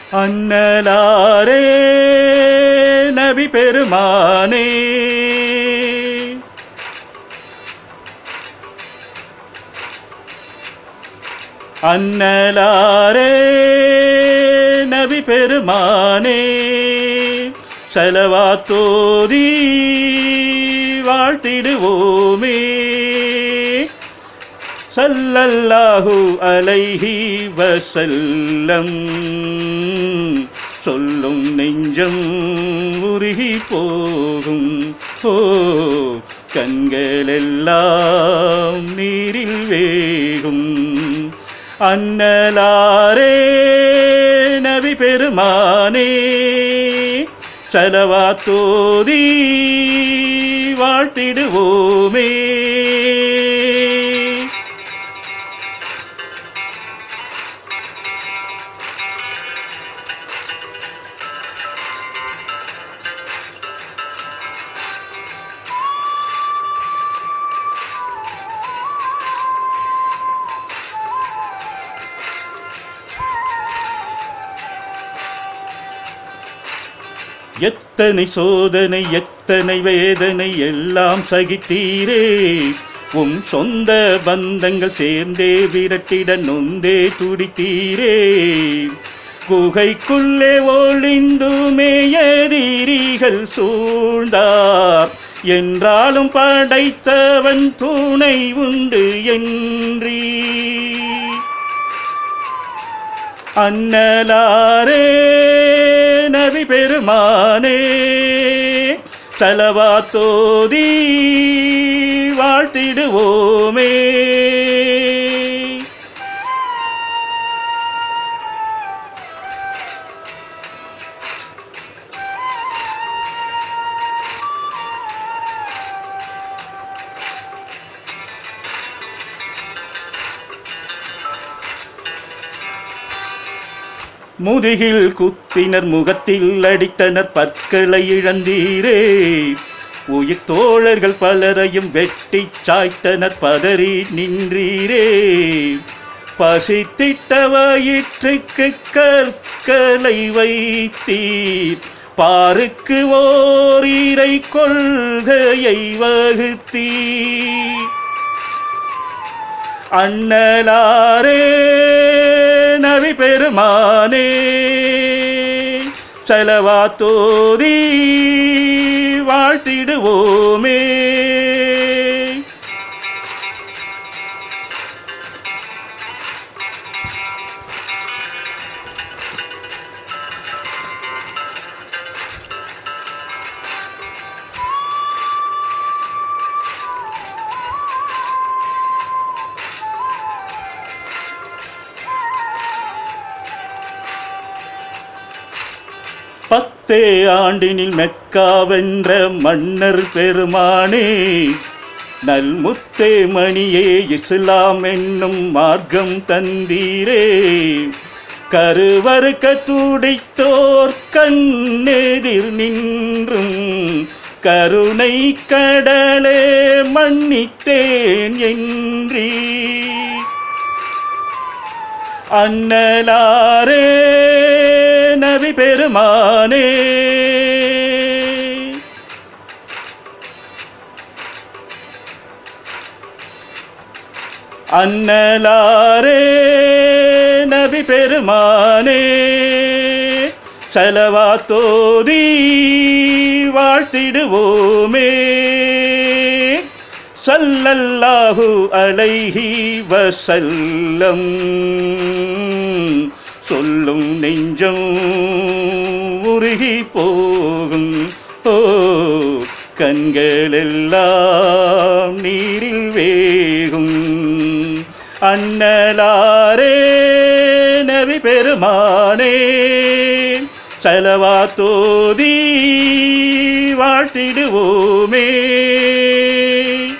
அன்னலாரே நபி பெருமானே அன்னலாரே நபி பெருமானே செலவாத்தோதி வாழ்த்திடுவோமே சல்லல்லாஹு அலைஹி வசல்லம் சொல்லும் நெஞ்சம் உருகி போகும் ஓ கண்களெல்லாம் நீரில் வேகும் அன்னலாரே நபி பெருமானே சலவாத்தோதி வாழ்த்திடுவோமே எத்தனை சோதனை எத்தனை வேதனை எல்லாம் சகித்தீரே உம் சொந்த பந்தங்கள் சேர்ந்தே விரட்டிட நொந்தே துடித்தீரே குகைக்குள்ளே ஒளிந்துமே எதிரிகள் சூழ்ந்தார் என்றாலும் படைத்தவன் துணை உண்டு என்றீ அன்னலாரே நபி பெருமானே தலவாத்தோதி வாழ்த்திடுவோமே முதுகில் குத்தினர் முகத்தில் அடித்தனர் பற்களை இழந்தீரே உயிர் தோழர்கள் பலரையும் வெட்டி சாய்த்தனர் பதறி நின்றீரே பசித்திட்ட வயிற்றுக்கு கற்களை வைத்தீர் பாருக்கு ஓரிரை கொள்கையை வகுத்தீர் அண்ணலாரே நபி பெருமானே செலவாத்தோதி வாழ்த்திடுவோமே பத்தே ஆண்டினில் மெக்காவென்ற மன்னர் பெருமானே நல்முத்தே மணியே இஸ்லாம் என்னும் மார்க்கம் தந்தீரே கருவறுக்க துடித்தோர் கண்ணெதிர் நின்றும் கருணை கடலே மன்னித்தேன் என்றீ அன்னலாரே நபி பெருமானே அன்னலாரே நபி பெருமானே செலவாத்தோதி வாழ்த்திடுவோமே சல்லல்லாஹு அலைஹி வசல்லம் சொல்லும் நெஞ்சம் உருகி போகும் ஓ கண்களெல்லாம் நீரில் வேகும் அன்னலாரே நபி பெருமானே செலவாத்தோதி வாழ்த்திடுவோமே